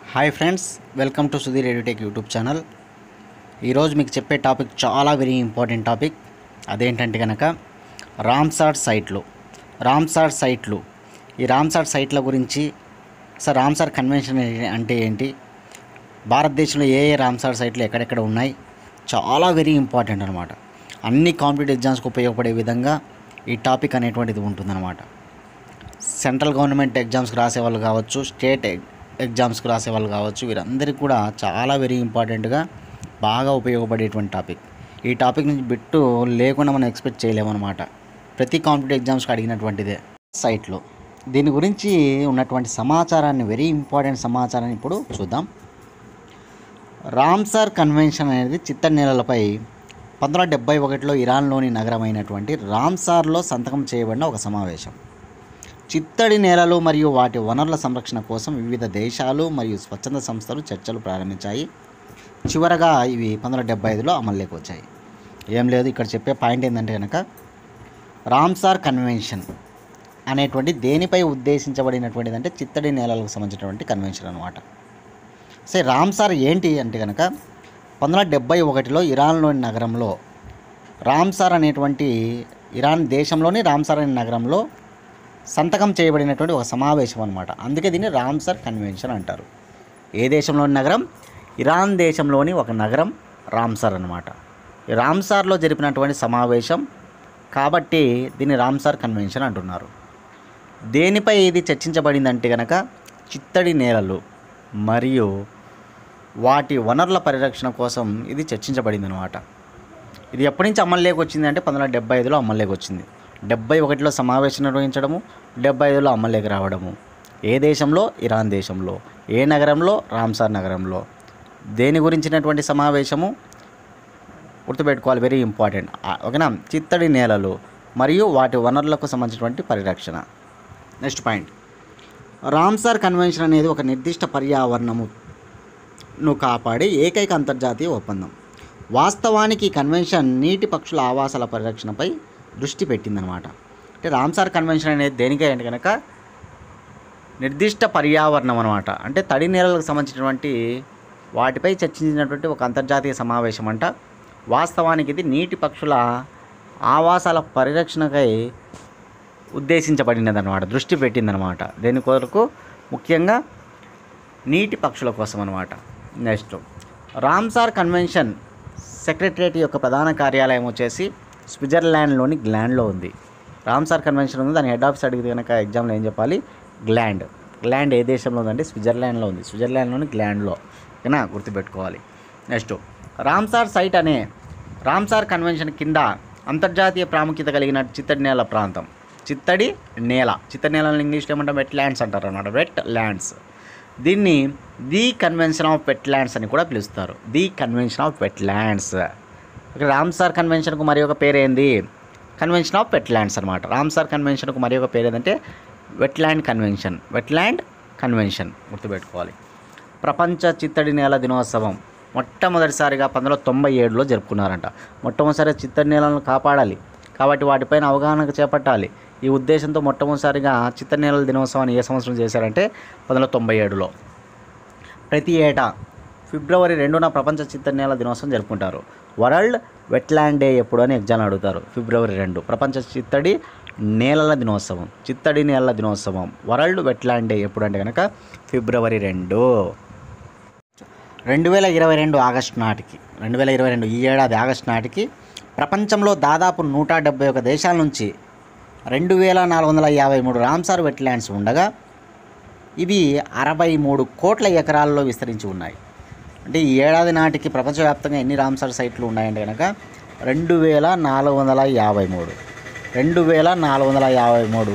hi friends welcome to Sudheer Edutech YouTube channel ఈరోజు మీకు చెప్పే టాపిక్ చాలా వెరీ ఇంపార్టెంట్ టాపిక్ అదేంటంటే కనుక రామ్సార్ సైట్లు రామ్సార్ సైట్లు ఈ రామ్సార్ సైట్ల గురించి సార్ రామ్సార్ కన్వెన్షన్ అంటే ఏంటి భారతదేశంలో ఏ ఏ రామ్సార్ సైట్లు ఎక్కడెక్కడ ఉన్నాయి చాలా వెరీ ఇంపార్టెంట్ అనమాట అన్ని కాంపిటేటివ్ ఎగ్జామ్స్కి ఉపయోగపడే విధంగా ఈ టాపిక్ అనేటువంటిది ఉంటుందన్నమాట సెంట్రల్ గవర్నమెంట్ ఎగ్జామ్స్కి రాసే వాళ్ళు కావచ్చు స్టేట్ ఎగ్- ఎగ్జామ్స్కి రాసే వాళ్ళు కావచ్చు వీరందరికీ కూడా చాలా వెరీ ఇంపార్టెంట్గా బాగా ఉపయోగపడేటువంటి టాపిక్ ఈ టాపిక్ నుంచి బిట్టు లేకుండా మనం ఎక్స్పెక్ట్ చేయలేమన్నమాట ప్రతి కాంపిటేటివ్ ఎగ్జామ్స్కి అడిగినటువంటిదే సైట్లో దీని గురించి ఉన్నటువంటి సమాచారాన్ని వెరీ ఇంపార్టెంట్ సమాచారాన్ని ఇప్పుడు చూద్దాం రామ్సార్ కన్వెన్షన్ అనేది చిత్తడి నేలలపై పంతొమ్మిది వందల డెబ్బై ఒకటిలో ఇరాన్లోని నగరమైనటువంటి రామ్సార్లో సంతకం చేయబడిన ఒక సమావేశం చిత్తడి నేలలు మరియు వాటి వనరుల సంరక్షణ కోసం వివిధ దేశాలు మరియు స్వచ్ఛంద సంస్థలు చర్చలు ప్రారంభించాయి చివరగా ఇవి పంతొమ్మిది వందల డెబ్బై ఐదులో అమల్లోకి వచ్చాయి ఏం లేదు ఇక్కడ చెప్పే పాయింట్ ఏంటంటే కనుక రామ్సార్ కన్వెన్షన్ అనేటువంటి దేనిపై ఉద్దేశించబడినటువంటిది అంటే చిత్తడి నేలలకు సంబంధించినటువంటి కన్వెన్షన్ అనమాట సరే రామ్సార్ ఏంటి అంటే కనుక పంతొమ్మిది వందల డెబ్బై ఒకటిలో ఇరాన్లోని నగరంలో రామ్సార్ అనేటువంటి ఇరాన్ దేశంలోని రామ్సార్ అనే నగరంలో సంతకం చేయబడినటువంటి ఒక సమావేశం అనమాట అందుకే దీన్ని రామ్సార్ కన్వెన్షన్ అంటారు ఏ దేశంలోని నగరం ఇరాన్ దేశంలోని ఒక నగరం రామ్సార్ అనమాట ఈ రామ్సార్లో జరిపినటువంటి సమావేశం కాబట్టి దీన్ని రామ్సార్ కన్వెన్షన్ అంటున్నారు దేనిపై ఇది చర్చించబడిందంటే కనుక చిత్తడి నేలలు మరియు వాటి వనరుల పరిరక్షణ కోసం ఇది చర్చించబడింది అనమాట ఇది ఎప్పటి నుంచి అమల్లోకి వచ్చింది అంటే పంతొమ్మిది వందల డెబ్బై ఐదులో అమల్లోకి వచ్చింది డెబ్బై ఒకటిలో సమావేశం నిర్వహించడము డెబ్బై ఐదులో అమల్లోకి రావడము ఏ దేశంలో ఇరాన్ దేశంలో ఏ నగరంలో రామ్సార్ నగరంలో దేని గురించినటువంటి సమావేశము గుర్తుపెట్టుకోవాలి వెరీ ఇంపార్టెంట్ ఆ, ఓకేనా చిత్తడి నేలలు మరియు వాటి వనరులకు సంబంధించినటువంటి పరిరక్షణ నెక్స్ట్ పాయింట్ రామ్సార్ కన్వెన్షన్ అనేది ఒక నిర్దిష్ట పర్యావరణమును కాపాడే ఏకైక అంతర్జాతీయ ఒప్పందం వాస్తవానికి ఈ కన్వెన్షన్ నీటి పక్షుల ఆవాసాల పరిరక్షణపై దృష్టి పెట్టిందనమాట అంటే రామ్సార్ కన్వెన్షన్ అనేది దేనికై అంటే కనుక నిర్దిష్ట పర్యావరణం అనమాట అంటే తడి నేలలకు సంబంధించినటువంటి వాటిపై చర్చించినటువంటి ఒక అంతర్జాతీయ సమావేశం అంట వాస్తవానికి ఇది నీటి పక్షుల ఆవాసాల పరిరక్షణకై ఉద్దేశించబడినది అనమాట దృష్టి పెట్టిందనమాట దేని కొరకు ముఖ్యంగా నీటి పక్షుల కోసం అనమాట నెక్స్ట్ రామ్సార్ కన్వెన్షన్ సెక్రటరియట్ యొక్క ప్రధాన కార్యాలయం వచ్చేసి స్విట్జర్లాండ్లోని గ్లాండ్లో ఉంది రామ్సార్ కన్వెన్షన్ ఉంది దాని హెడ్ ఆఫీస్ అడిగితే కనుక ఎగ్జామ్లో ఏం చెప్పాలి గ్లాండ్ గ్లాండ్ ఏ దేశంలో ఉందంటే స్విట్జర్లాండ్లో ఉంది స్విట్జర్లాండ్లోని గ్లాండ్లో ఓకేనా గుర్తుపెట్టుకోవాలి నెక్స్ట్ రామ్సార్ సైట్ అనే రామ్సార్ కన్వెన్షన్ కింద అంతర్జాతీయ ప్రాముఖ్యత కలిగిన చిత్తడి నేల ప్రాంతం చిత్తడి నేల చిత్తడి నేలని ఇంగ్లీష్లో ఏమంటాం వెట్ ల్యాండ్స్ అంటారు అనమాట వెట్ ల్యాండ్స్ దీన్ని the convention of wetlands అని కూడా పిలుస్తారు the convention of wetlands Ramsar కన్వెన్షన్కు మరి ఒక పేరు ఏంది కన్వెన్షన్ ఆఫ్ వెట్ ల్యాండ్స్ అనమాట రామ్సార్ కన్వెన్షన్కు మరి ఒక పేరు ఏంటంటే వెట్లాండ్ కన్వెన్షన్ వెట్లాండ్ కన్వెన్షన్ గుర్తుపెట్టుకోవాలి ప్రపంచ చిత్తడి నేల దినోత్సవం మొట్టమొదటిసారిగా పంతొమ్మిది వందల తొంభై ఏడులో జరుపుకున్నారంట మొట్టమొదటిసారి చిత్తడి నేలను కాపాడాలి కాబట్టి వాటిపైన అవగాహన చేపట్టాలి ఈ ఉద్దేశంతో మొట్టమొదటిసారిగా చిత్తడి నేలల దినోత్సవాన్ని ఏ సంవత్సరం చేశారంటే పంతొమ్మిది వందల తొంభై ఏడులో ప్రతి ఏటా ఫిబ్రవరి రెండున ప్రపంచ చిత్తడి నేల దినోత్సవం జరుపుకుంటారు వరల్డ్ వెట్లాండ్ డే ఎప్పుడు అని ఎగ్జామ్ అడుగుతారు ఫిబ్రవరి రెండు ప్రపంచ చిత్తడి నేలల దినోత్సవం చిత్తడి నేలల దినోత్సవం వరల్డ్ వెట్లాండ్ డే ఎప్పుడు అంటే కనుక ఫిబ్రవరి రెండు రెండు వేల ఇరవై రెండు ఆగస్టు నాటికి రెండు వేల ఇరవై రెండు ఈ ఏడాది ఆగస్టు నాటికి ప్రపంచంలో దాదాపు నూట డెబ్బై ఒక దేశాల నుంచి రెండు వేల నాలుగు వందల యాభై మూడు రామ్సార్ వెట్లాండ్స్ ఉండగా ఇవి అరవై మూడు కోట్ల ఎకరాల్లో విస్తరించి ఉన్నాయి అంటే ఈ ఏడాది నాటికి ప్రపంచవ్యాప్తంగా ఎన్ని రామ్సార్ సైట్లు ఉన్నాయంటే కనుక రెండు వేల నాలుగు వందల యాభై మూడు రెండు వేల నాలుగు వందల యాభై మూడు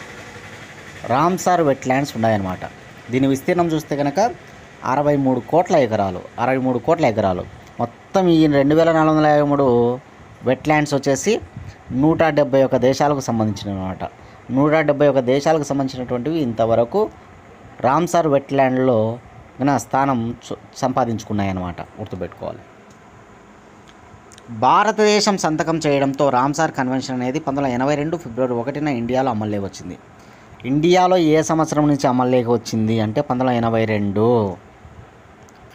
రామ్సార్ వెట్లాండ్స్ ఉన్నాయన్నమాట దీని విస్తీర్ణం చూస్తే కనుక అరవై మూడు కోట్ల ఎకరాలు అరవై మూడు కోట్ల ఎకరాలు మొత్తం ఈ రెండు వేల నాలుగు వందల యాభై మూడు వెట్లాండ్స్ వచ్చేసి నూట డెబ్బై ఒక దేశాలకు సంబంధించినవి అనమాట నూట డెబ్బై ఒక దేశాలకు సంబంధించినటువంటివి ఇంతవరకు రామ్సార్ వెట్లాండ్లో ఘన స్థానం చు- సంపాదించుకున్నాయన్నమాట గుర్తుపెట్టుకోవాలి భారతదేశం సంతకం చేయడంతో రామ్సార్ కన్వెన్షన్ అనేది పంతొమ్మిది వందల ఎనభై రెండు ఫిబ్రవరి ఒకటిన ఇండియాలో అమల్లోకి వచ్చింది ఇండియాలో ఏ సంవత్సరం నుంచి అమల్లోకి వచ్చింది అంటే పంతొమ్మిది వందల ఎనభై రెండు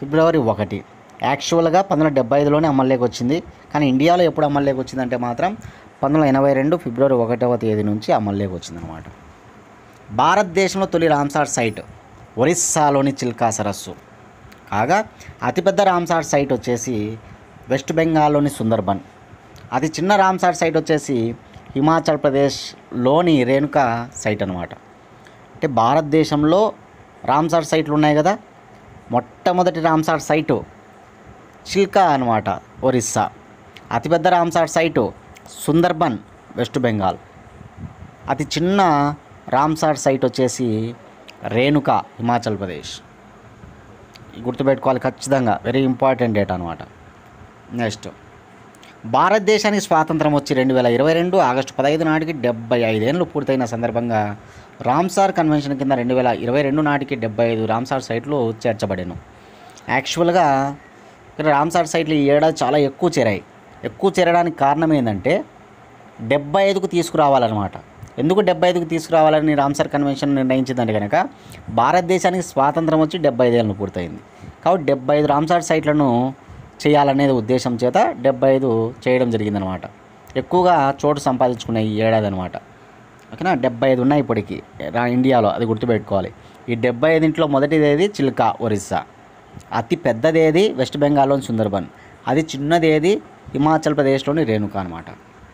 ఫిబ్రవరి ఒకటి యాక్చువల్గా పంతొమ్మిది వందల డెబ్బై ఐదులోనే అమల్లోకి వచ్చింది కానీ ఇండియాలో ఎప్పుడు అమల్లోకి వచ్చిందంటే మాత్రం పంతొమ్మిది వందల ఎనభై రెండు ఫిబ్రవరి ఒకటవ తేదీ నుంచి అమల్లోకి వచ్చిందనమాట భారతదేశంలో తొలి రామ్సార్ సైట్ ఒరిస్సాలోని చిల్కా సరస్సు కాగా అతిపెద్ద రామ్సార్ సైట్ వచ్చేసి వెస్ట్ బెంగాల్లోని సుందర్బన్ అతి చిన్న రామ్సార్ సైట్ వచ్చేసి హిమాచల్ ప్రదేశ్లోని రేణుకా సైట్ అనమాట అంటే భారతదేశంలో రామ్సార్ సైట్లు ఉన్నాయి కదా మొట్టమొదటి రామ్సార్ సైటు చిల్కా అనమాట ఒరిస్సా అతిపెద్ద Ramsar site Sundarban West Bengal అతి చిన్న రామ్సార్ సైట్ వచ్చేసి రేణుకా హిమాచల్ ప్రదేశ్ గుర్తుపెట్టుకోవాలి ఖచ్చితంగా వెరీ ఇంపార్టెంట్ డేట్ అనమాట నెక్స్ట్ భారతదేశానికి స్వాతంత్రం వచ్చి రెండు వేల ఇరవై రెండు ఆగస్టు పదహైదు నాటికి డెబ్బై ఐదేళ్ళు పూర్తయిన సందర్భంగా రామ్సార్ కన్వెన్షన్ కింద రెండు వేల ఇరవై రెండు నాటికి డెబ్బై ఐదు రామ్సార్ సైట్లు చేర్చబడాను యాక్చువల్గా ఇక్కడ రామ్సార్ సైట్లు ఈ ఏడాది చాలా ఎక్కువ చేరాయి ఎక్కువ చేరడానికి కారణం ఏంటంటే డెబ్బై ఐదుకు తీసుకురావాలన్నమాట ఎందుకు డెబ్బై ఐదుకు తీసుకురావాలని రామ్సార్ కన్వెన్షన్ నిర్ణయించిందంటే కనుక భారతదేశానికి స్వాతంత్రం వచ్చి డెబ్బై ఐదేళ్ళు పూర్తయింది కాబట్టి డెబ్బై ఐదు రామ్సార్ సైట్లను చేయాలనేది ఉద్దేశం చేత డెబ్బై ఐదు చేయడం జరిగిందనమాట ఎక్కువగా చోటు సంపాదించుకునే ఈ ఏడాది అనమాట ఓకేనా డెబ్బై ఐదు ఉన్నాయి ఇప్పటికి రా- ఇండియాలో అది గుర్తుపెట్టుకోవాలి ఈ డెబ్బై ఐదింట్లో మొదటిది ఏది చిల్కా ఒరిస్సా అతి పెద్దది ఏది వెస్ట్ బెంగాల్లోని సుందర్బన్ అది చిన్నది ఏది హిమాచల్ ప్రదేశ్లోని రేణుకా అనమాట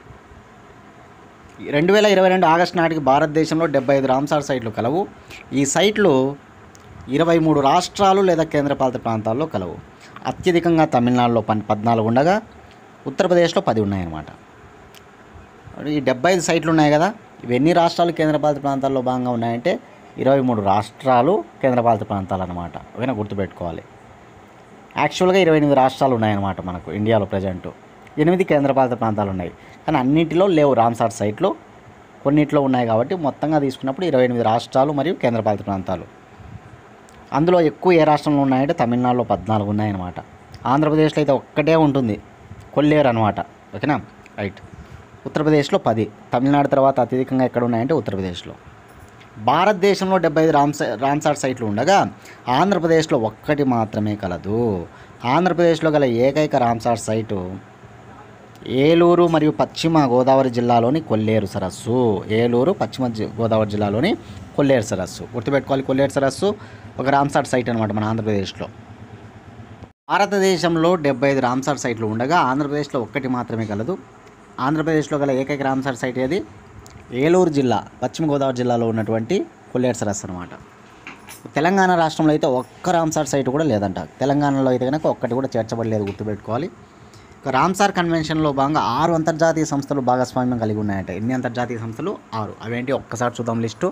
రెండు వేల ఇరవై రెండు ఆగస్టు నాటికి భారతదేశంలో డెబ్బై ఐదు రామ్సార్ సైట్లు కలవు ఈ సైట్లు ఇరవై మూడు రాష్ట్రాలు లేదా కేంద్రపాలిత ప్రాంతాల్లో కలవు అత్యధికంగా తమిళనాడులో పన్ పద్నాలుగు ఉండగా ఉత్తరప్రదేశ్లో పది ఉన్నాయన్నమాట మరి ఈ డెబ్బై ఐదు సైట్లు ఉన్నాయి కదా ఇవి ఎన్ని రాష్ట్రాలు కేంద్రపాలిత ప్రాంతాల్లో భాగంగా ఉన్నాయంటే ఇరవై మూడు రాష్ట్రాలు కేంద్రపాలిత ప్రాంతాలు అనమాట ఓకేనా గుర్తుపెట్టుకోవాలి యాక్చువల్గా ఇరవై ఎనిమిది రాష్ట్రాలు ఉన్నాయన్నమాట మనకు ఇండియాలో ప్రజెంట్ ఎనిమిది కేంద్రపాలిత ప్రాంతాలు ఉన్నాయి కానీ అన్నింటిలో లేవు రామ్సార్ సైట్లు కొన్నిట్లో ఉన్నాయి కాబట్టి మొత్తంగా తీసుకున్నప్పుడు ఇరవై ఎనిమిది రాష్ట్రాలు మరియు కేంద్రపాలిత ప్రాంతాలు అందులో ఎక్కువ ఏ రాష్ట్రంలో ఉన్నాయంటే తమిళనాడులో పద్నాలుగు ఉన్నాయన్నమాట ఆంధ్రప్రదేశ్లో అయితే ఒక్కటే ఉంటుంది కొల్లేరు అనమాట ఓకేనా రైట్ ఉత్తరప్రదేశ్లో పది తమిళనాడు తర్వాత అత్యధికంగా ఎక్కడ ఉన్నాయంటే ఉత్తరప్రదేశ్లో భారతదేశంలో డెబ్బై ఐదు రామ్సా రామ్సార్ సైట్లు ఉండగా ఆంధ్రప్రదేశ్లో ఒక్కటి మాత్రమే కలదు ఆంధ్రప్రదేశ్లో గల ఏకైక రామ్సార్ సైటు ఏలూరు మరియు పశ్చిమ గోదావరి జిల్లాలోని కొల్లేరు సరస్సు ఏలూరు పశ్చిమ జి- గోదావరి జిల్లాలోని కొల్లేరు సరస్సు గుర్తుపెట్టుకోవాలి కొల్లేరు సరస్సు ఒక రామ్సార్ సైట్ అనమాట మన ఆంధ్రప్రదేశ్లో భారతదేశంలో డెబ్బై ఐదు రామ్సార్ సైట్లు ఉండగా ఆంధ్రప్రదేశ్లో ఒక్కటి మాత్రమే కలదు ఆంధ్రప్రదేశ్లో గల ఏకైక రామ్సార్ సైట్ ఏది ఏలూరు జిల్లా పశ్చిమ గోదావరి జిల్లాలో ఉన్నటువంటి కొల్లేరు సరస్సు అనమాట తెలంగాణ రాష్ట్రంలో అయితే ఒక్క రామ్సార్ సైట్ కూడా లేదంట తెలంగాణలో అయితే కనుక ఒక్కటి కూడా చేర్చబడలేదు గుర్తుపెట్టుకోవాలి ఇక రామ్సార్ కన్వెన్షన్లో భాగంగా ఆరు అంతర్జాతీయ సంస్థలు భాగస్వామ్యం కలిగి ఉన్నాయంట ఎన్ని అంతర్జాతీయ సంస్థలు ఆరు అవేంటి ఒక్కసారి చూద్దాం list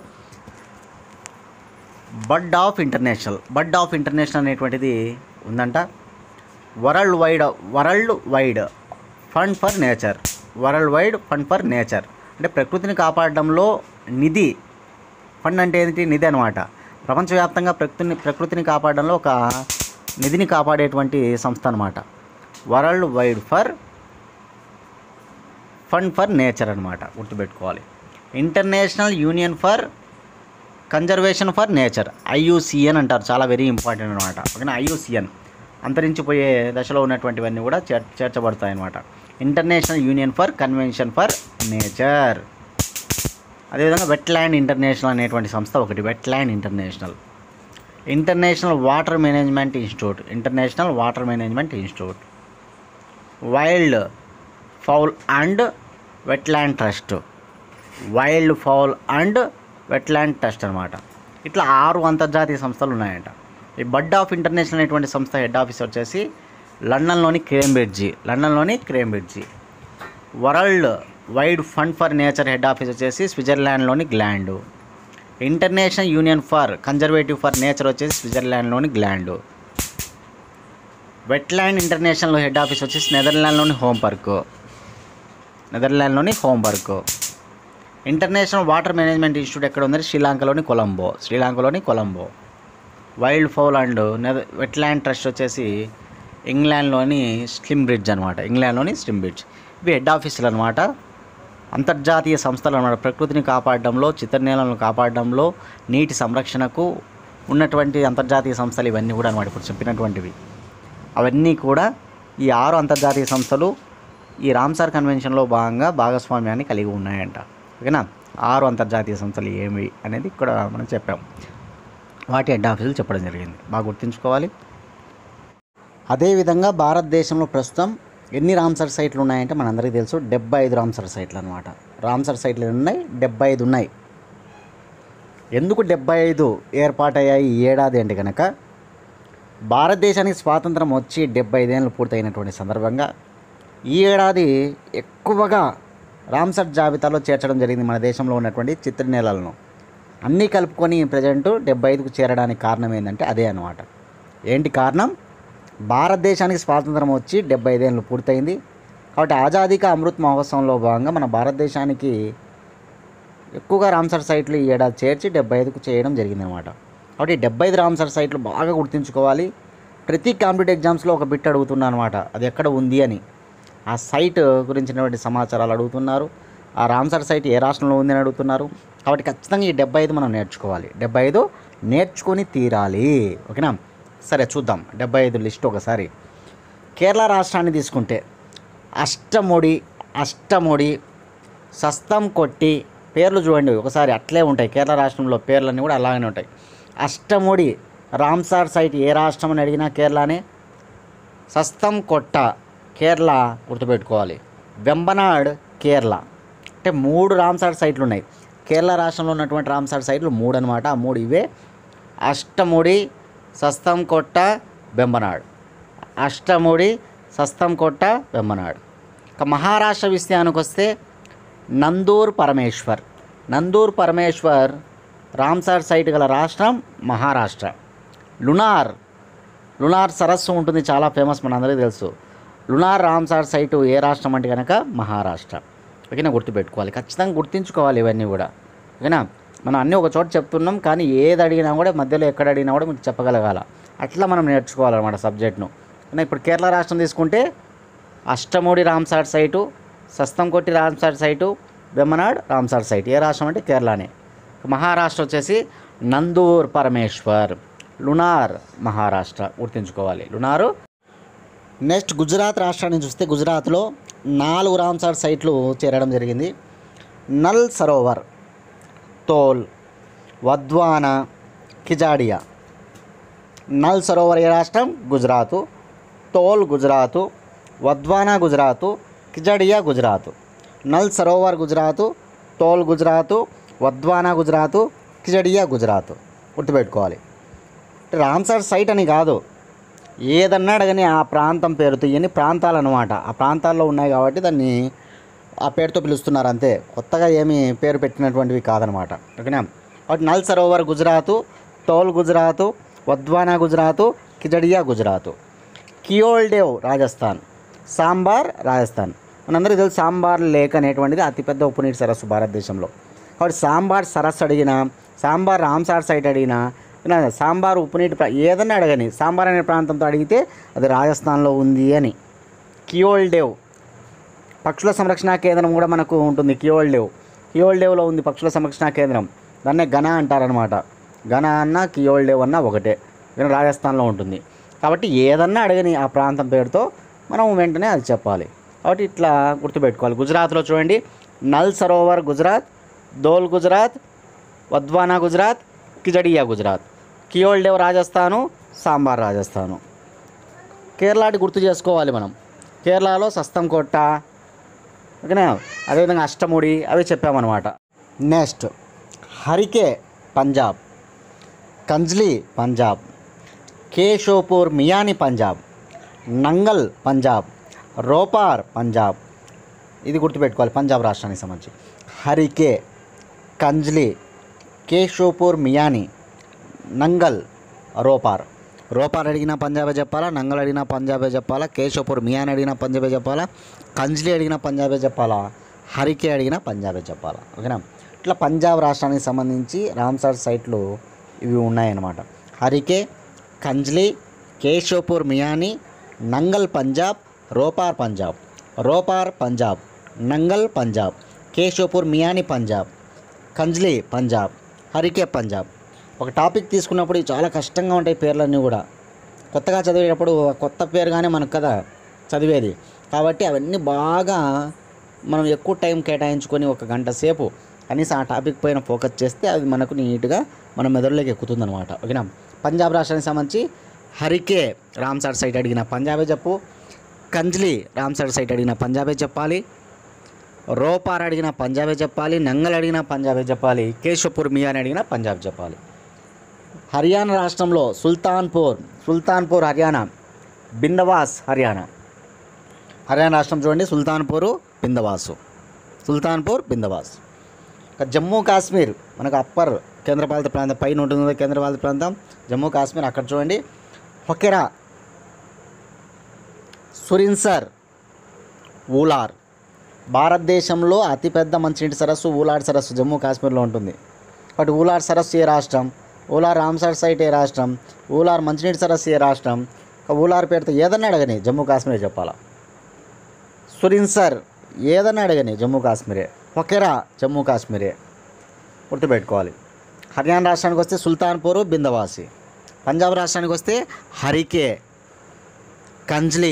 bud of international bud of international అనేటువంటిది ఉందంట world wide world wide fund for nature world wide fund for nature అంటే ప్రకృతిని కాపాడడంలో నిధి ఫండ్ అంటే ఏంటి నిధి అనమాట ప్రపంచవ్యాప్తంగా ప్రకృతిని ప్రకృతిని కాపాడడంలో ఒక నిధిని కాపాడేటువంటి సంస్థ అనమాట world wide for fund for nature అనమాట గుర్తుపెట్టుకోవాలి international union for conservation for nature IUCN అంటారు చాలా వెరీ ఇంపార్టెంట్ అనమాట ఓకేనా ఐయుసిఎన్ అంతరించిపోయే దశలో ఉన్నటువంటివన్నీ కూడా చేర్ చేర్చబడతాయి అనమాట international union for convention for nature అదేవిధంగా వెట్లాండ్ ఇంటర్నేషనల్ అనేటువంటి సంస్థ ఒకటి wetland international international water management institute international water management institute wildfowl and wetland trust wildfowl and wetland trust అనమాట ఇట్లా ఆరు అంతర్జాతీయ సంస్థలు ఉన్నాయంట ఈ బడ్ ఆఫ్ ఇంటర్నేషనల్ అనేటువంటి సంస్థ హెడ్ ఆఫీస్ వచ్చేసి లండన్లోని క్రేంబ్రిడ్జి లండన్లోని Cambridge world wide fund for nature head office వచ్చేసి స్విట్జర్లాండ్లోని Gland international union for conservative for nature వచ్చేసి స్విట్జర్లాండ్లోని Gland wetland international head office వచ్చేసి నెదర్లాండ్లోని హోంబర్గ్ నెదర్లాండ్లోని Homburg international water management institute ఎక్కడ ఉంది శ్రీలంకలోని కొలంబో శ్రీలంకలోని కొలంబో వైల్డ్ ఫౌల్ అండ్ నెద వెట్లాండ్ ట్రస్ట్ వచ్చేసి ఇంగ్లాండ్లోని స్లిమ్ బ్రిడ్జ్ అనమాట ఇంగ్లాండ్లోని స్లిమ్ బ్రిడ్జ్ ఇవి హెడ్ ఆఫీసులు అనమాట అంతర్జాతీయ సంస్థలు అనమాట ప్రకృతిని కాపాడడంలో చిత్తనేలను కాపాడడంలో నీటి సంరక్షణకు ఉన్నటువంటి అంతర్జాతీయ సంస్థలు ఇవన్నీ కూడా అనమాట ఇప్పుడు చెప్పినటువంటివి అవన్నీ కూడా ఈ ఆరు అంతర్జాతీయ సంస్థలు ఈ రామ్సార్ కన్వెన్షన్లో భాగంగా భాగస్వామ్యాన్ని కలిగి ఉన్నాయంట ఓకేనా ఆరు అంతర్జాతీయ సంస్థలు ఏమి అనేది ఇక్కడ మనం చెప్పాం వాటి హెడ్ ఆఫీసులు చెప్పడం జరిగింది బాగా గుర్తుంచుకోవాలి అదేవిధంగా భారతదేశంలో ప్రస్తుతం ఎన్ని రామ్సర్ సైట్లు ఉన్నాయంటే మనందరికీ తెలుసు డెబ్బై ఐదు రామ్సర్ సైట్లు అనమాట రామ్సర్ సైట్లు ఎన్ని ఉన్నాయి డెబ్బై ఐదు ఉన్నాయి ఎందుకు డెబ్బై ఐదు ఏర్పాటయ్యాయి ఈ ఏడాది అంటే కనుక భారతదేశానికి స్వాతంత్రం వచ్చి డెబ్బై ఐదేళ్ళు పూర్తయినటువంటి సందర్భంగా ఈ ఏడాది ఎక్కువగా రామ్సర్ జాబితాలో చేర్చడం జరిగింది మన దేశంలో ఉన్నటువంటి చిత్ర నేలలను అన్నీ కలుపుకొని ప్రజెంట్ డెబ్బై ఐదుకు చేరడానికి కారణం ఏంటంటే అదే అనమాట ఏంటి కారణం భారతదేశానికి స్వాతంత్రం వచ్చి డెబ్బై ఐదేళ్ళు పూర్తయింది కాబట్టి ఆజాదీక అమృత్ మహోత్సవంలో భాగంగా మన భారతదేశానికి ఎక్కువగా రామ్సర్ సైట్లు ఈ ఏడాది చేర్చి డెబ్బై ఐదుకు చేయడం జరిగిందనమాట కాబట్టి డెబ్బై ఐదు రామ్సర్ సైట్లు బాగా గుర్తుంచుకోవాలి ప్రతి కాంపిటేటివ్ ఎగ్జామ్స్లో ఒక బిట్ అడుగుతున్నా అనమాట అది ఎక్కడ ఉంది అని ఆ సైట్ గురించినటువంటి సమాచారాలు అడుగుతున్నారు ఆ రామ్సర్ సైట్ ఏ రాష్ట్రంలో ఉంది అని అడుగుతున్నారు కాబట్టి ఖచ్చితంగా ఈ డెబ్బై ఐదు మనం నేర్చుకోవాలి డెబ్బై ఐదు నేర్చుకొని తీరాలి ఓకేనా సరే చూద్దాం డెబ్బై ఐదు లిస్ట్ ఒకసారి కేరళ రాష్ట్రాన్ని తీసుకుంటే అష్టముడి అష్టముడి సస్తం కొట్టి పేర్లు చూడండి ఒకసారి అట్లే ఉంటాయి కేరళ రాష్ట్రంలో పేర్లన్నీ కూడా అలాగనే ఉంటాయి అష్టముడి రామ్సార్ సైట్ ఏ రాష్ట్రం అని అడిగినా కేరళనే సస్తం కొట్ట కేరళ గుర్తుపెట్టుకోవాలి వెంబనాడ్ కేరళ అంటే మూడు రామ్సార్ సైట్లు ఉన్నాయి కేరళ రాష్ట్రంలో ఉన్నటువంటి రామ్సార్ సైట్లు మూడు అనమాట ఆ మూడు ఇవే అష్టముడి సస్తం కొట్ట బెంబనాడ్ అష్టముడి సస్తం కొట్ట బెంబనాడ్ ఇక మహారాష్ట్ర విషయానికి వస్తే నందూర్ పరమేశ్వర్ నందూర్ పరమేశ్వర్ రామ్సార్ సైట్ గల రాష్ట్రం మహారాష్ట్ర లునార్ లునార్ సరస్సు ఉంటుంది చాలా ఫేమస్ మనందరికీ తెలుసు లునార్ రామ్సార్ సైటు ఏ రాష్ట్రం అంటే కనుక మహారాష్ట్ర ఓకేనా గుర్తుపెట్టుకోవాలి ఖచ్చితంగా గుర్తుంచుకోవాలి ఇవన్నీ కూడా ఓకేనా మనం అన్నీ ఒక చోట చెప్తున్నాం కానీ ఏది అడిగినా కూడా మధ్యలో ఎక్కడ అడిగినా కూడా మీకు చెప్పగలగాల అట్లా మనం నేర్చుకోవాలన్నమాట సబ్జెక్ట్ను ఓకేనా ఇప్పుడు కేరళ రాష్ట్రం తీసుకుంటే అష్టమూడి రామ్సార్ సైటు సస్తం కొట్టి Ramsar site Vembanad Ramsar site ఏ రాష్ట్రం అంటే కేరళనే మహారాష్ట్ర వచ్చేసి నందూర్ పరమేశ్వర్ లునార్ మహారాష్ట్ర గుర్తుంచుకోవాలి లునారు నెక్స్ట్ గుజరాత్ రాష్ట్రాన్ని చూస్తే గుజరాత్లో నాలుగు రామ్సార్ సైట్లు చేరడం జరిగింది నల్ సరోవర్ తోల్ వద్వానా కిజాడియా నల్ సరోవర్ ఏ రాష్ట్రం గుజరాతు తోల్ గుజరాతు వద్వానా గుజరాతు కిజడియా గుజరాతు నల్ సరోవర్ గుజరాతు తోల్ గుజరాతు వద్వానా గుజరాతు కిజడియా గుజరాత్ గుర్తుపెట్టుకోవాలి రామ్సార్ సైట్ అని కాదు ఏదన్నా అడగని ఆ ప్రాంతం పేరుతో ఇవన్నీ ప్రాంతాలు అనమాట ఆ ప్రాంతాల్లో ఉన్నాయి కాబట్టి దాన్ని ఆ పేరుతో పిలుస్తున్నారు అంతే కొత్తగా ఏమీ పేరు పెట్టినటువంటివి కాదనమాట ఓకేనా కాబట్టి నల్ సరోవర్ గుజరాతు తోల్ గుజరాతు వద్వానా గుజరాతు కిజడియా గుజరాతు కియోల్డేవ్ రాజస్థాన్ సాంబార్ రాజస్థాన్ మనందరికీ తెలుసు సాంబార్ లేక్ అనేటువంటిది అతిపెద్ద ఉప్పునీటి సరస్సు భారతదేశంలో కాబట్టి సాంబార్ సరస్సు అడిగినా సాంబార్ రామ్సార్ సైట్ అడిగినా నా సాంబార్ ఉప్పునీటి ప్రా- ఏదన్నా అడగని సాంబార్ అనే ప్రాంతంతో అడిగితే అది రాజస్థాన్లో ఉంది అని కియోల్డేవ్ పక్షుల సంరక్షణ కేంద్రం కూడా మనకు ఉంటుంది కియోల్డేవ్ కియోల్డేవ్లో ఉంది పక్షుల సంరక్షణ కేంద్రం దాన్నే ఘన అంటారనమాట ఘన అన్న కియోల్డేవ్ అన్న ఒకటే ఇది రాజస్థాన్లో ఉంటుంది కాబట్టి ఏదన్నా అడగని ఆ ప్రాంతం పేరుతో మనం వెంటనే అది చెప్పాలి కాబట్టి ఇట్లా గుర్తుపెట్టుకోవాలి గుజరాత్లో చూడండి నల్ సరోవర్ గుజరాత్ దోల్ గుజరాత్ వద్వానా గుజరాత్ కిజడియా గుజరాత్ కియోల్డేవ్ రాజస్థాను సాంబార్ రాజస్థాను కేరళటి గుర్తు చేసుకోవాలి మనం కేరళలో సస్తం కొట్ట ఓకేనా అదేవిధంగా అష్టముడి అవి చెప్పామన్నమాట నెక్స్ట్ హరికే పంజాబ్ కంజ్లీ పంజాబ్ కేషోపూర్ మియాని పంజాబ్ నంగల్ పంజాబ్ రోపార్ పంజాబ్ ఇది గుర్తుపెట్టుకోవాలి పంజాబ్ రాష్ట్రానికి సంబంధించి హరికే కంజ్లీ కేషోపూర్ మియాని నంగల్ రోపార్ రోపార్ అడిగినా పంజాబే చెప్పాలా నంగల్ అడిగినా పంజాబే చెప్పాలా కేశవపూర్ మియాన్ అడిగినా పంజాబే చెప్పాలా కంజ్లీ అడిగినా పంజాబే చెప్పాలా హరికే అడిగినా పంజాబే చెప్పాలా ఓకేనా ఇట్లా పంజాబ్ రాష్ట్రానికి సంబంధించి రామ్సార్ సైట్లు ఇవి ఉన్నాయన్నమాట హరికే కంజ్లీ కేశవపూర్ మియాని నంగల్ పంజాబ్ రోపార్ పంజాబ్ రోపార్ పంజాబ్ నంగల్ పంజాబ్ కేశవపూర్ మియాని పంజాబ్ కంజ్లీ పంజాబ్ హరికే పంజాబ్ ఒక టాపిక్ తీసుకున్నప్పుడు ఇవి చాలా కష్టంగా ఉంటాయి పేర్లన్నీ కూడా కొత్తగా చదివేటప్పుడు ఆ కొత్త పేరుగానే మనకు కదా చదివేది కాబట్టి అవన్నీ బాగా మనం ఎక్కువ టైం కేటాయించుకొని ఒక గంట సేపు కనీసం ఆ టాపిక్ పైన ఫోకస్ చేస్తే అది మనకు నీట్గా మన మెదడులోకి ఎక్కుతుంది అనమాట ఓకేనా పంజాబ్ రాష్ట్రానికి సంబంధించి హరికే రామ్సార్ సైట్ అడిగిన పంజాబే చెప్పు కంజ్లీ రామ్సార్ సైట్ అడిగిన పంజాబే చెప్పాలి రోపార్ అడిగిన పంజాబే చెప్పాలి నంగల్ అడిగిన పంజాబే చెప్పాలి కేశవపూర్ మియా అని అడిగిన పంజాబ్ చెప్పాలి హర్యానా రాష్ట్రంలో సుల్తాన్పూర్ సుల్తాన్పూర్ హర్యానా బిందవాస్ హర్యానా హర్యానా రాష్ట్రం చూడండి సుల్తాన్పూర్ బిందవాసు సుల్తాన్పూర్ బిందవాస్ ఇక జమ్మూ కాశ్మీర్ మనకు అప్పర్ కేంద్రపాలిత ప్రాంతం పైన ఉంటుంది కదా కేంద్రపాలిత ప్రాంతం జమ్మూ కాశ్మీర్ అక్కడ చూడండి హొకెరా సురిన్సర్ ఊలార్ భారతదేశంలో అతిపెద్ద మంచినీటి సరస్సు ఊలార్ సరస్సు జమ్మూ కాశ్మీర్లో ఉంటుంది బట్ ఊలార్ సరస్సు ఏ రాష్ట్రం ఊలార్ రామ్సార్ సైట్ ఏ రాష్ట్రం ఊలార్ మంచినీటి సరస్సు ఏ రాష్ట్రం ఇక ఊలార్ పేరుతో ఏదన్నా అడగని జమ్మూ కాశ్మీర్ చెప్పాలా సురిన్సర్ ఏదన్నా అడగని జమ్మూ కాశ్మీరే హొకెరా జమ్మూ కాశ్మీరే గుర్తుపెట్టుకోవాలి హర్యానా రాష్ట్రానికి వస్తే సుల్తాన్పూర్ బిందవాసి పంజాబ్ రాష్ట్రానికి వస్తే హరికే కంజ్లీ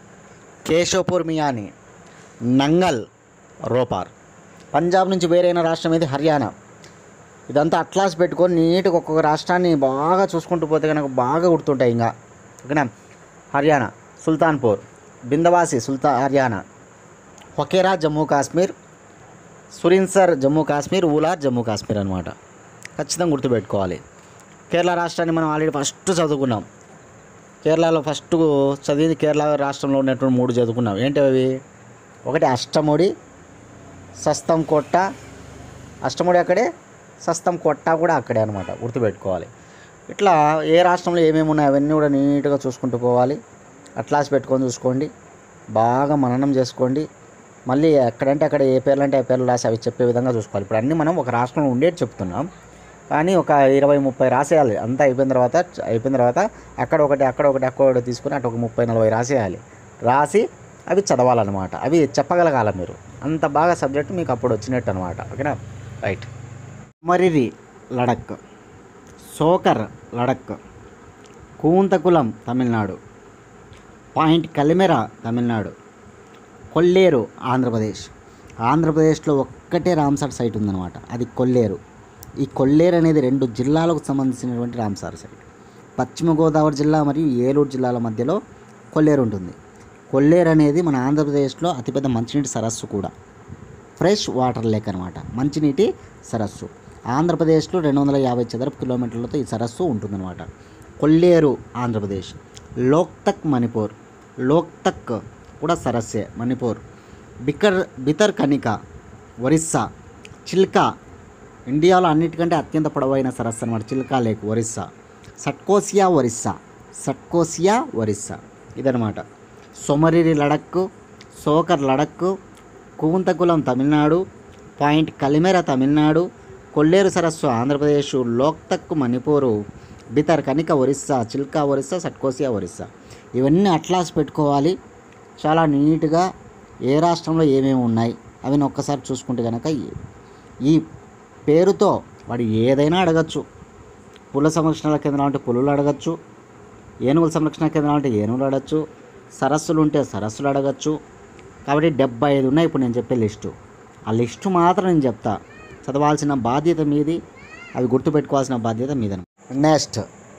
కేశవపూర్ మియాని నంగల్ రోపార్ పంజాబ్ నుంచి వేరైన రాష్ట్రం ఇది హర్యానా ఇదంతా అట్లాస్ పెట్టుకొని నీట్గా ఒక్కొక్క రాష్ట్రాన్ని బాగా చూసుకుంటూ పోతే కనుక బాగా గుర్తుంటాయి ఇంకా ఓకేనా హర్యానా సుల్తాన్పూర్ బిందవాసి సుల్తా హర్యానా హొకేరా జమ్మూ కాశ్మీర్ సురిన్సర్ జమ్మూ కాశ్మీర్ ఊలార్ జమ్మూ కాశ్మీర్ అనమాట ఖచ్చితంగా గుర్తుపెట్టుకోవాలి కేరళ రాష్ట్రాన్ని మనం ఆల్రెడీ ఫస్ట్ చదువుకున్నాం కేరళలో ఫస్ట్ చదివింది కేరళ రాష్ట్రంలో ఉన్నటువంటి మూడు చదువుకున్నాం ఏంటి అవి ఒకటి అష్టముడి సస్తం కొట్ట అష్టముడి అక్కడే సస్తం కొట్ట కూడా అక్కడే అనమాట గుర్తుపెట్టుకోవాలి ఇట్లా ఏ రాష్ట్రంలో ఏమేమి ఉన్నాయి అవన్నీ కూడా నీట్గా చూసుకుంటూ పోవాలి అట్లాస్ పెట్టుకొని చూసుకోండి బాగా మననం చేసుకోండి మళ్ళీ ఎక్కడంటే అక్కడ ఏ పేర్లు అంటే ఏ పేర్లు రాసి అవి చెప్పే విధంగా చూసుకోవాలి ఇప్పుడు అన్నీ మనం ఒక రాష్ట్రంలో ఉండేది చెప్తున్నాం కానీ ఒక ఇరవై ముప్పై రాసేయాలి అంతా అయిపోయిన తర్వాత అయిపోయిన తర్వాత అక్కడ ఒకటి అక్కడ ఒకటి అక్కడ ఒకటి తీసుకుని అటు ఒక ముప్పై నలభై రాసేయాలి రాసి అవి చదవాలన్నమాట అవి చెప్పగలగాల మీరు అంత బాగా సబ్జెక్ట్ మీకు అప్పుడు వచ్చినట్టు అనమాట ఓకేనా రైట్ మరిరి లడక్ సోకర్ లడక్ కూంతకులం తమిళనాడు పాయింట్ కలిమెర తమిళనాడు కొల్లేరు ఆంధ్రప్రదేశ్ ఆంధ్రప్రదేశ్లో ఒక్కటే రామ్సార్ సైట్ ఉందన్నమాట అది కొల్లేరు ఈ కొల్లేరు అనేది రెండు జిల్లాలకు సంబంధించినటువంటి రామ్సార్ సైట్ పశ్చిమ గోదావరి జిల్లా మరియు ఏలూరు జిల్లాల మధ్యలో కొల్లేరు ఉంటుంది కొల్లేరు అనేది మన ఆంధ్రప్రదేశ్లో అతిపెద్ద మంచినీటి సరస్సు కూడా ఫ్రెష్ వాటర్ లేక్ అనమాట మంచినీటి సరస్సు ఆంధ్రప్రదేశ్లో రెండు వందల యాభై చదరపు కిలోమీటర్లతో ఈ సరస్సు ఉంటుందన్నమాట కొల్లేరు ఆంధ్రప్రదేశ్ లోక్తక్ మణిపూర్ లోక్తక్ కూడా సరస్సే మణిపూర్ బికర్ బితర్ కనిక ఒరిస్సా చిల్కా ఇండియాలో అన్నిటికంటే అత్యంత పొడవైన సరస్సు అనమాట చిల్కా లేక్ ఒరిస్సా సట్కోసియా ఒరిస్సా సట్కోసియా ఒరిస్సా ఇదనమాట సొమరిరి లడక్ సోకర్ లడక్ కూంతకులం తమిళనాడు పాయింట్ కలిమెర తమిళనాడు కొల్లేరు సరస్సు ఆంధ్రప్రదేశ్ లోక్తక్ మణిపూరు బితర్ కనిక ఒరిస్సా చిల్కా ఒరిస్సా సట్కోసియా ఒరిస్సా ఇవన్నీ అట్లాస్ పెట్టుకోవాలి చాలా నీట్గా ఏ రాష్ట్రంలో ఏమేమి ఉన్నాయి అవి ఒక్కసారి చూసుకుంటే కనుక ఈ- ఈ పేరుతో వాడు ఏదైనా అడగచ్చు పుల సంరక్షణ కేంద్రం అంటే పులులు అడగచ్చు ఏనుగుల సంరక్షణ కేంద్రం అంటే ఏనుగులు అడగచ్చు సరస్సులు ఉంటే సరస్సులు అడగచ్చు కాబట్టి డెబ్బై ఐదు ఉన్నాయి ఇప్పుడు నేను చెప్పే లిస్టు ఆ లిస్టు మాత్రం నేను చెప్తా చదవాల్సిన బాధ్యత మీది అవి గుర్తుపెట్టుకోవాల్సిన బాధ్యత మీదన నెక్స్ట్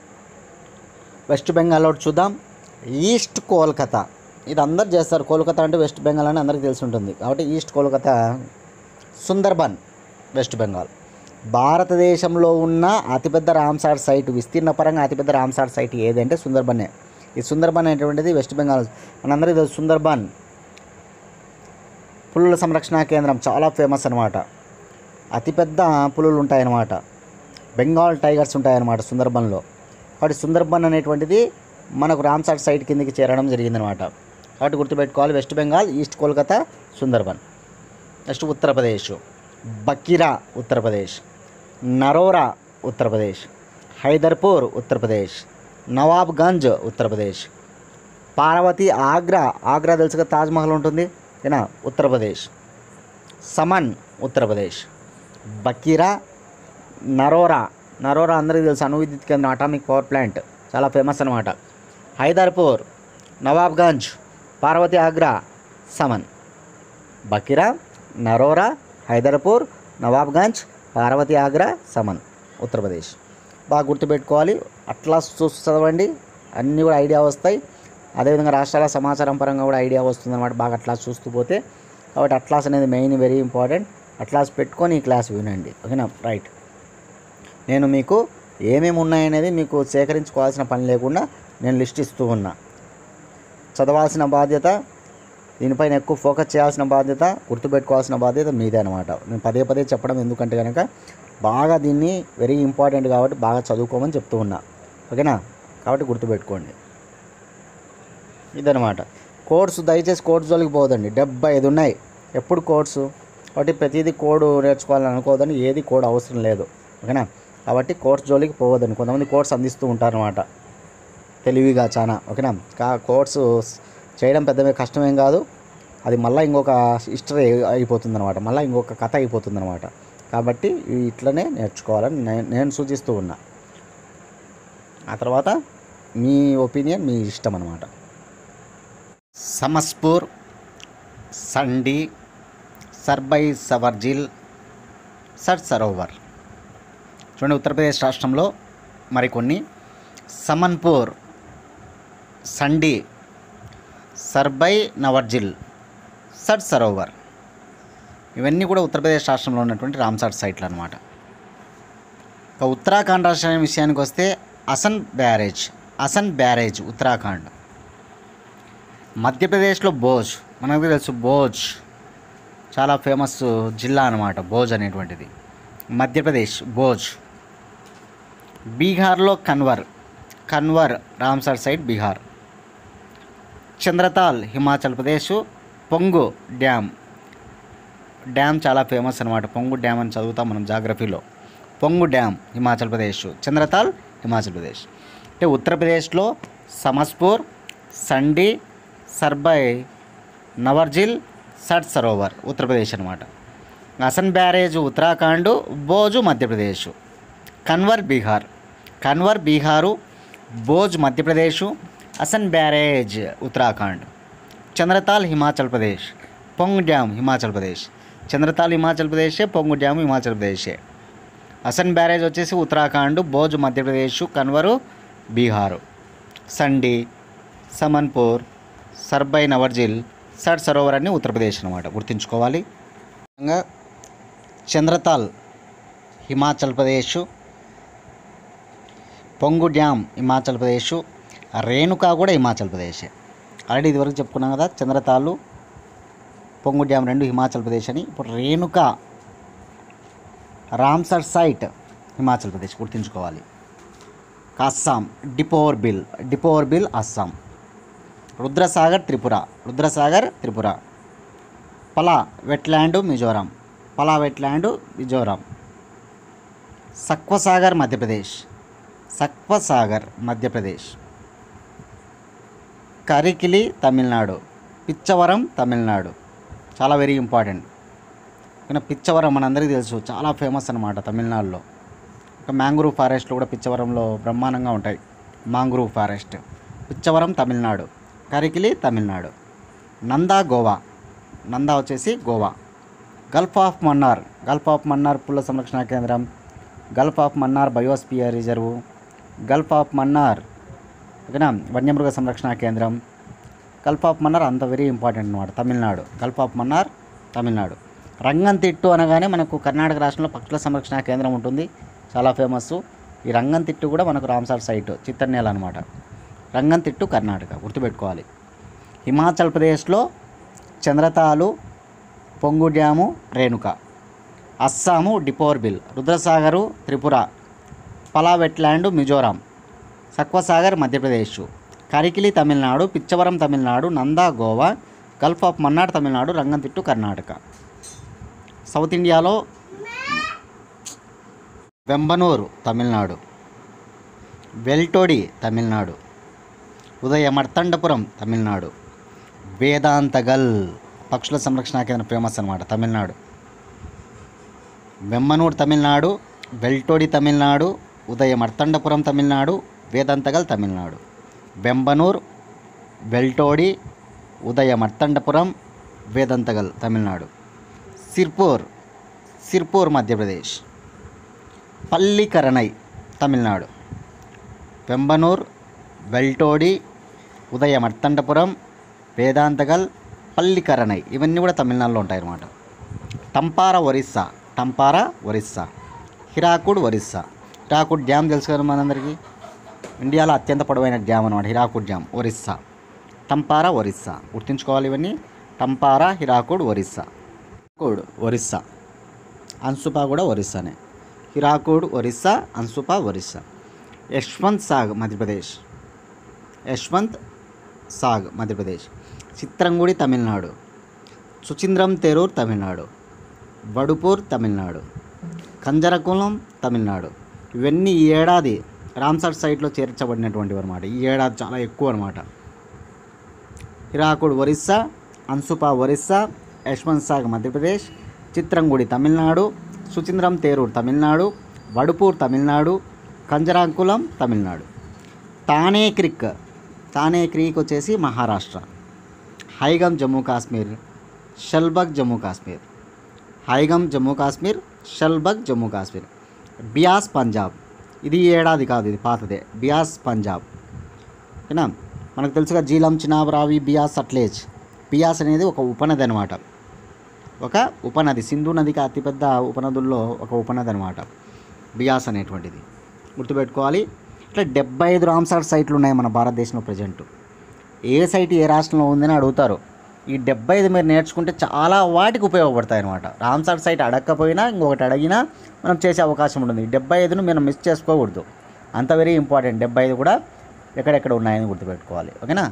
వెస్ట్ బెంగాల్ ఒకటి చూద్దాం ఈస్ట్ కోల్కతా ఇది అందరు చేస్తారు కోల్కతా అంటే వెస్ట్ బెంగాల్ అని అందరికీ తెలిసి ఉంటుంది కాబట్టి ఈస్ట్ కోల్కతా సుందర్బన్ వెస్ట్ బెంగాల్ భారతదేశంలో ఉన్న అతిపెద్ద రామ్సార్ సైట్ విస్తీర్ణ పరంగా అతిపెద్ద రామ్సార్ సైట్ ఏదంటే సుందర్బనే ఈ సుందర్బన్ అనేటువంటిది వెస్ట్ బెంగాల్ మనందరికీ తెలుసు సుందర్బన్ పులుల సంరక్షణ కేంద్రం చాలా ఫేమస్ అనమాట అతిపెద్ద పులులు ఉంటాయన్నమాట బెంగాల్ టైగర్స్ ఉంటాయన్నమాట సుందర్బన్లో కాబట్టి సుందర్బన్ అనేటువంటిది మనకు రామ్సార్ సైట్ కిందకి చేరడం జరిగిందనమాట కాబట్టి గుర్తుపెట్టుకోవాలి West Bengal East Kolkata Sundarban next Uttar Pradesh Bakhira Uttar Pradesh Narora Uttar Pradesh Haiderpur Uttar Pradesh Nawabganj Uttar Pradesh Parvati Agra Agra తెలుసుగా తాజ్మహల్ ఉంటుంది ఏనా ఉత్తరప్రదేశ్ సమన్ ఉత్తరప్రదేశ్ బకీరా నరోరా నరోరా అందరికీ తెలుసు అణు విద్యుత్ కేంద్రం అటామిక్ పవర్ ప్లాంట్ చాలా ఫేమస్ అనమాట హైదర్పూర్ నవాబ్గంజ్ పార్వతి ఆగ్రా సమన్ బకిరా నరోరా హైదర్పూర్ నవాబ్గంజ్ పార్వతి ఆగ్రా సమన్ ఉత్తరప్రదేశ్ బాగా గుర్తుపెట్టుకోవాలి అట్లాస్ చూసి చదవండి అన్నీ కూడా ఐడియా వస్తాయి అదేవిధంగా రాష్ట్రాల సమాచారం పరంగా కూడా ఐడియా వస్తుంది అనమాట బాగా అట్లాస్ చూస్తూ పోతే కాబట్టి అట్లాస్ అనేది మెయిన్ వెరీ ఇంపార్టెంట్ అట్లాస్ పెట్టుకొని ఈ క్లాస్ వినండి ఓకేనా రైట్ నేను మీకు ఏమేమి ఉన్నాయనేది మీకు సేకరించుకోవాల్సిన పని లేకుండా నేను లిస్ట్ ఇస్తూ ఉన్నా చదవాల్సిన బాధ్యత దీనిపైన ఎక్కువ ఫోకస్ చేయాల్సిన బాధ్యత గుర్తుపెట్టుకోవాల్సిన బాధ్యత మీదే అనమాట నేను పదే పదే చెప్పడం ఎందుకంటే కనుక బాగా దీన్ని వెరీ ఇంపార్టెంట్ కాబట్టి బాగా చదువుకోమని చెప్తూ ఉన్నా ఓకేనా కాబట్టి గుర్తుపెట్టుకోండి ఇదనమాట కోర్సు దయచేసి కోర్సు జోలికి పోదండి డెబ్బై ఐదు ఉన్నాయి ఎప్పుడు కోర్సు కాబట్టి ప్రతిదీ కోడ్ నేర్చుకోవాలని అనుకోవద్దని ఏది కోడ్ అవసరం లేదు ఓకేనా కాబట్టి కోర్స్ జోలికి పోవద్దండి కొంతమంది కోర్స్ అందిస్తూ ఉంటారనమాట తెలివిగా చాలా ఓకేనా కా కోర్సు చేయడం పెద్ద కష్టమేం కాదు అది మళ్ళీ ఇంకొక హిస్టరీ అయిపోతుంది అనమాట మళ్ళీ ఇంకొక కథ అయిపోతుంది అనమాట కాబట్టి ఇట్లనే నేర్చుకోవాలని నేను నేను సూచిస్తూ ఉన్నా ఆ తర్వాత మీ ఒపీనియన్ మీ ఇష్టం అనమాట సమస్పూర్ సండి సర్బై సవర్జిల్ సర్ సరోవర్ చూడండి ఉత్తరప్రదేశ్ రాష్ట్రంలో మరికొన్ని సమన్పూర్ సండి సర్బై నవర్జిల్ సర్ సరోవర్ ఇవన్నీ కూడా ఉత్తరప్రదేశ్ రాష్ట్రంలో ఉన్నటువంటి రామ్సార్ సైట్లు అనమాట ఇక ఉత్తరాఖండ్ రాష్ట్రం విషయానికి వస్తే అసన్ బ్యారేజ్ అసన్ బ్యారేజ్ ఉత్తరాఖండ్ మధ్యప్రదేశ్లో భోజ్ మనకు తెలుసు భోజ్ చాలా ఫేమస్ జిల్లా అనమాట భోజ్ అనేటువంటిది మధ్యప్రదేశ్ భోజ్ బీహార్లో Kanwar Kanwar Ramsar site Bihar Chandratal Himachal Pradesh Pong dam dam చాలా ఫేమస్ అనమాట పొంగు డ్యామ్ అని చదువుతాం మనం జాగ్రఫీలో పొంగు డ్యామ్ హిమాచల్ ప్రదేశ్ చంద్రతాల్ హిమాచల్ ప్రదేశ్ అంటే ఉత్తరప్రదేశ్లో సమస్పూర్ సండి సర్బై నవర్జిల్ సట్ సరోవర్ ఉత్తరప్రదేశ్ అనమాట Asan barrage Uttarakhand Bhoj Madhya Pradesh Kanwar Bihar Kanwar Bihar Bhoj Madhya Pradesh Asan barrage Uttarakhand Chandratal Himachal Pradesh Pong dam Himachal Pradesh Chandratal Himachal ప్రదేశే పొంగు డ్యామ్ హిమాచల్ ప్రదేశే అసన్ బ్యారేజ్ వచ్చేసి ఉత్తరాఖండ్ బోజ్ మధ్యప్రదేశ్ కన్వరు బీహారు సండి సమన్పూర్ సర్బై నవర్జిల్ సడ్ సరోవర్ అని ఉత్తరప్రదేశ్ అనమాట గుర్తుంచుకోవాలి ఇంకా చంద్రతాల్ హిమాచల్ ప్రదేశ్ పొంగు డ్యామ్ హిమాచల్ ప్రదేశ్ రేణుకా కూడా హిమాచల్ ప్రదేశే ఆల్రెడీ ఇదివరకు చెప్పుకున్నాం కదా చంద్రతాలు పొంగు డ్యామ్ రెండు హిమాచల్ ప్రదేశ్ అని ఇప్పుడు రేణుకా రామ్సర్ సైట్ హిమాచల్ ప్రదేశ్ గుర్తుంచుకోవాలి అస్సాం డిపోర్ బిల్ డిపోర్ బిల్ అస్సాం రుద్రసాగర్ త్రిపుర రుద్రసాగర్ త్రిపుర పలా వెట్లాండ్ మిజోరాం పలా వెట్లాండ్ మిజోరాం సక్వసాగర్ మధ్యప్రదేశ్ సక్వసాగర్ మధ్యప్రదేశ్ కరికిలి తమిళనాడు పిచ్చవరం తమిళనాడు చాలా వెరీ ఇంపార్టెంట్ కానీ పిచ్చవరం మనందరికీ తెలుసు చాలా ఫేమస్ అనమాట తమిళనాడులో ఒక మ్యాంగ్రూవ్ ఫారెస్ట్లు కూడా పిచ్చవరంలో బ్రహ్మాండంగా ఉంటాయి మాంగ్రూవ్ ఫారెస్ట్ పిచ్చవరం తమిళనాడు కరికిలి తమిళనాడు నందా గోవా నందా వచ్చేసి Goa Gulf of Mannar Gulf of Mannar పుల్ల సంరక్షణ కేంద్రం Gulf of Mannar biosphere reserve Gulf of Mannar ఓకేనా వన్యమృగ సంరక్షణ కేంద్రం గల్ఫ్ ఆఫ్ మన్నార్ అంత వెరీ ఇంపార్టెంట్ అనమాట తమిళనాడు గల్ఫ్ ఆఫ్ మన్నార్ తమిళనాడు రంగంతిట్టు అనగానే మనకు కర్ణాటక రాష్ట్రంలో పక్షుల సంరక్షణ కేంద్రం ఉంటుంది చాలా ఫేమస్ ఈ రంగంతిట్టు కూడా మనకు రామ్సార్ సైట్ చిత్తర్నేల అనమాట రంగంతిట్టు కర్ణాటక గుర్తుపెట్టుకోవాలి హిమాచల్ ప్రదేశ్లో Chandratal Pong dam Renuka Assam Deepor Beel Rudrasagar Tripura Pala wetland Mizoram Sakhya Sagar Madhya Pradesh Karikili Tamil Nadu Pichavaram Tamil Nadu Nanda Goa Gulf of Mannar Tamil Nadu Ranganthittu Karnataka south ఇండియాలో వెంబనూరు తమిళనాడు వెల్టోడి తమిళనాడు ఉదయమర్తండపురం తమిళనాడు వేదాంతగల్ పక్షుల సంరక్షణ కేంద్రం ఫేమస్ అనమాట తమిళనాడు వెమ్మనూరు తమిళనాడు వెల్టోడి తమిళనాడు ఉదయమర్తండపురం తమిళనాడు వేదంతగల్ తమిళనాడు బెంబనూర్ వెల్టోడి ఉదయమర్తండపురం వేదంతగల్ తమిళనాడు సిర్పూర్ సిర్పూర్ మధ్యప్రదేశ్ పల్లికరణై తమిళనాడు వెంబనూర్ వెల్టోడి ఉదయమర్తండపురం వేదాంతగల్ పల్లికరణై ఇవన్నీ కూడా తమిళనాడులో ఉంటాయి అన్నమాట టంపార ఒరిస్సా టంపార ఒరిస్సా హిరాకుడ్ ఒరిస్సా హిరాకుడ్ డ్యామ్ తెలుసు కదా మనందరికీ ఇండియాలో అత్యంత పొడవైన డ్యామ్ అనమాట హిరాకుడ్ డ్యామ్ ఒరిస్సా టంపారా ఒరిస్సా గుర్తుంచుకోవాలి ఇవన్నీ టంపారా హిరాకుడ్ ఒరిస్సా హిరాకుడ్ ఒరిస్సా అన్సుపా కూడా ఒరిస్సానే హిరాకుడ్ ఒరిస్సా అన్సుపా ఒరిస్సా యశ్వంత్ సాగ్ మధ్యప్రదేశ్ యశ్వంత్ సాగ్ మధ్యప్రదేశ్ చిత్రంగుడి తమిళనాడు సుచింద్రం తెరూర్ తమిళనాడు వడుపూర్ తమిళనాడు కంజరకులం తమిళనాడు ఇవన్నీ ఈ ఏడాది రామ్సర్ సైట్లో చేర్చబడినటువంటివి అనమాట ఈ ఏడాది చాలా ఎక్కువ అనమాట హిరాకుడ్ ఒరిస్సా అన్సుపా ఒరిస్సా యశ్వంత్ సాగ్ మధ్యప్రదేశ్ చిత్రంగుడి తమిళనాడు సుచింద్రం తేరూర్ తమిళనాడు వడుపూర్ తమిళనాడు కంజరాకులం తమిళనాడు తానే క్రిక్ తానే క్రీక్ వచ్చేసి మహారాష్ట్ర హైగమ్ జమ్మూ కాశ్మీర్ షల్బగ్ జమ్మూ కాశ్మీర్ హైగమ్ జమ్మూ కాశ్మీర్ షల్బగ్ జమ్మూ కాశ్మీర్ బియాస్ పంజాబ్ ఇది ఈ ఏడాది కాదు ఇది పాతదే బియాస్ పంజాబ్ ఓకేనా మనకు తెలుసుగా జీలం చినాబ్ రావి బియాస్ సట్లేజ్ బియాస్ అనేది ఒక ఉపనది అనమాట ఒక ఉపనది సింధు నదికి అతిపెద్ద ఉపనదుల్లో ఒక ఉపనది అనమాట బియాస్ అనేటువంటిది గుర్తుపెట్టుకోవాలి ఇట్లా డెబ్బై ఐదు రామ్సార్ సైట్లు ఉన్నాయి మన భారతదేశంలో ప్రజెంట్ ఏ సైట్ ఏ రాష్ట్రంలో ఉందని అడుగుతారు ఈ డెబ్బై ఐదు మీరు నేర్చుకుంటే చాలా వాటికి ఉపయోగపడతాయి అనమాట రామ్సార్ సైట్ అడగకపోయినా ఇంకొకటి అడిగినా మనం చేసే అవకాశం ఉంటుంది ఈ డెబ్బై ఐదును మనం మిస్ చేసుకోకూడదు అంత వెరీ ఇంపార్టెంట్ డెబ్బై ఐదు కూడా ఎక్కడెక్కడ ఉన్నాయని గుర్తుపెట్టుకోవాలి ఓకేనా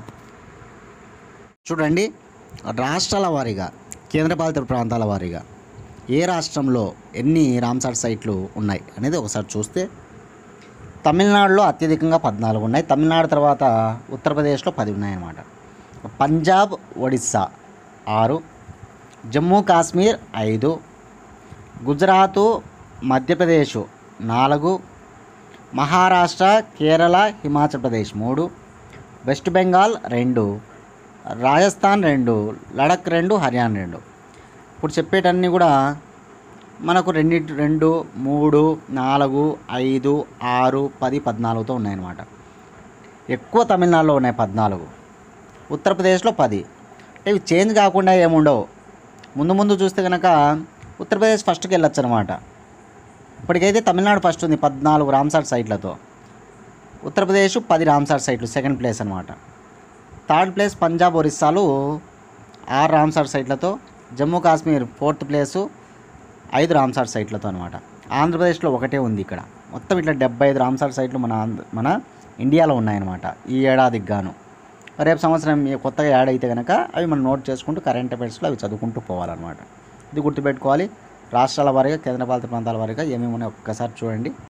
చూడండి రాష్ట్రాల వారీగా కేంద్రపాలిత ప్రాంతాల వారీగా ఏ రాష్ట్రంలో ఎన్ని రామ్సార్ సైట్లు ఉన్నాయి అనేది ఒకసారి చూస్తే తమిళనాడులో అత్యధికంగా పద్నాలుగు ఉన్నాయి తమిళనాడు తర్వాత ఉత్తరప్రదేశ్లో పది ఉన్నాయన్నమాట పంజాబ్ ఒడిస్సా ఆరు జమ్మూ కాశ్మీర్ ఐదు గుజరాత్ మధ్యప్రదేశ్ నాలుగు మహారాష్ట్ర కేరళ హిమాచల్ ప్రదేశ్ మూడు వెస్ట్ బెంగాల్ రెండు రాజస్థాన్ రెండు లడక్ రెండు హర్యానా రెండు ఇప్పుడు చెప్పేటన్నీ కూడా మనకు రెండింటి రెండు మూడు నాలుగు ఐదు ఆరు పది పద్నాలుగుతో ఉన్నాయన్నమాట ఎక్కువ తమిళనాడులో ఉన్నాయి పద్నాలుగు ఉత్తరప్రదేశ్లో పది అంటే ఇవి చేంజ్ కాకుండా ఏముండవు ముందు ముందు చూస్తే కనుక ఉత్తరప్రదేశ్ ఫస్ట్కి వెళ్ళొచ్చు అనమాట ఇప్పటికైతే తమిళనాడు ఫస్ట్ ఉంది పద్నాలుగు రామ్సార్ సైట్లతో ఉత్తరప్రదేశ్ పది రామ్సార్ సైట్లు సెకండ్ ప్లేస్ అనమాట థర్డ్ ప్లేస్ పంజాబ్ ఒరిస్సాలు ఆరు రామ్సార్ సైట్లతో జమ్మూ కాశ్మీర్ ఫోర్త్ ప్లేసు ఐదు రామ్సార్ సైట్లతో అనమాట ఆంధ్రప్రదేశ్లో ఒకటే ఉంది ఇక్కడ మొత్తం ఇట్లా డెబ్బై ఐదు రామ్సార్ సైట్లు మన ఆంధ్ర మన ఇండియాలో ఉన్నాయన్నమాట ఈ ఏడాదికి గాను రేపు సంవత్సరం ఏ కొత్తగా యాడ్ అయితే కనుక అవి మనం నోట్ చేసుకుంటూ కరెంట్ అఫైర్స్లో అవి చదువుకుంటూ పోవాలన్నమాట ఇది గుర్తుపెట్టుకోవాలి రాష్ట్రాల వారీగా కేంద్రపాలిత ప్రాంతాల వారీగా ఏమేమి ఉన్నాయో ఒక్కసారి చూడండి